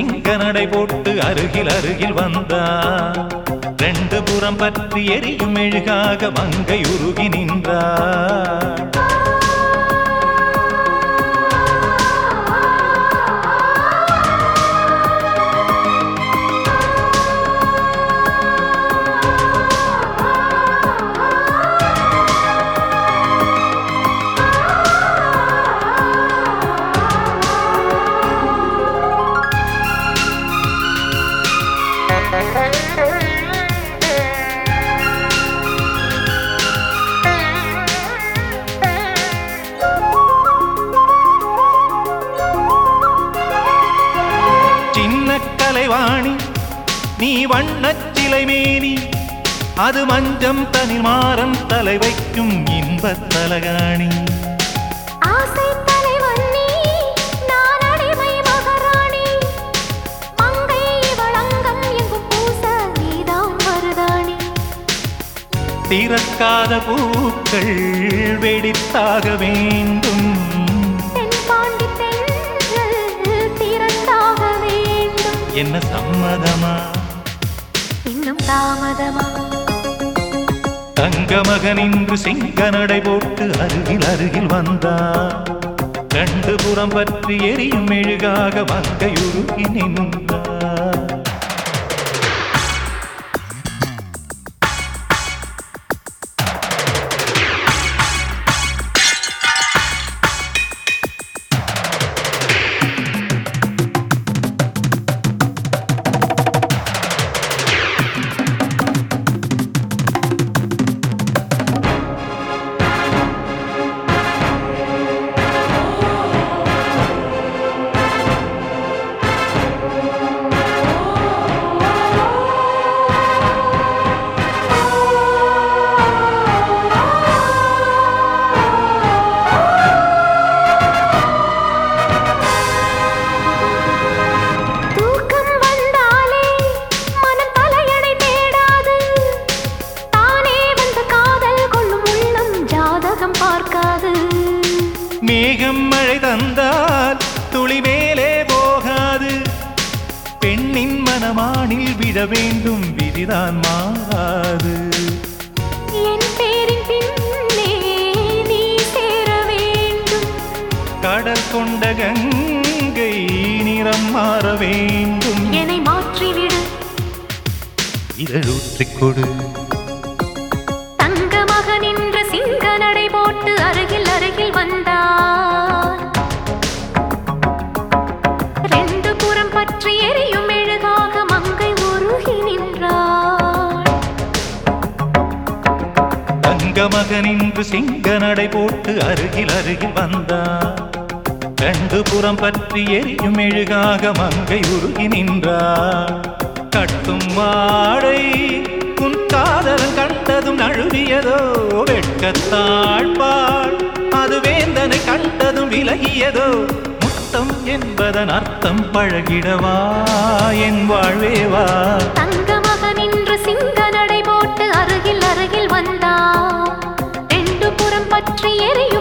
சிங்க நடை போட்டு அருகில் அருகில் வந்தார் ரெண்டு புறம் பற்றி எரியும் மெழுகாக மங்கை உருகி நின்றார் சின்ன கலைவாணி நீ வண்ணச் சிலை மேனி அது மஞ்சம் தனில் மாறன் தலை வைக்கும் இன்பத் தலகாணி ஆசை தலைவன் நீ, நான் அடிமை மகாராணி. மங்கை இவள் அங்கம் எங்கும் பூச நீதான் மருதாணி. திறக்காத பூக்கள் வெடித்தாக வேண்டும் தென்பாண்டி தென்றல் திரண்டாக வேண்டும். என்ன சம்மதமா இன்னும் தாமதமா தங்க மகன் இன்று சிங்க நடை போட்டு அருகில் அருகில் வந்தார் ரெண்டு புறம் பற்றி எரியும் மெழுகாக மங்கையுருகி நின்றார் தூக்கம் வந்தாலே மனம் தலையணை தேடாது தானே வந்த காதல் கொள்ளும் உள்ளம் ஜாதகம் பார்க்காது மேகம் மழை தந்தால் துளி மேலே போகாது பெண்ணின் மனமானில் விட வேண்டும் விதிதான் மாறாது என் பேரின் பின்னே நீ சேர வேண்டும் கடல் கொண்ட கங்கை நிறம் மாற வேண்டும் என்னை மாற்றிவிடு இதழூற்றிக் கொடு தங்க மகன் என்ற சிங்க நடை போட்டு அருகில் அருகில் வந்தார் ரெண்டு புறம் பற்றி எரியும் மெழுகாக மங்கை உருகி நின்றாள் தங்க மகன் இன்று சிங்க நடை போட்டு அருகில் அருகில் வந்தார் ரெண்டு புறம் பற்றி எரியும் மெழுகாக மங்கை உருகி நின்றார் கட்டும் வாடை உன் காதலன் கண்டதும் நழுவியதோ வெட்கத்தாழ்பாள் அது வேந்தனை கண்டதும் விலகியதோ முத்தம் என்பதன் அர்த்தம் பழகிடவா என் வாழ்வேவா தங்க மகன் இன்று சிங்க நடை போட்டு அருகில் அருகில் வந்தார் ரெண்டு புறம் பற்றி எரியும்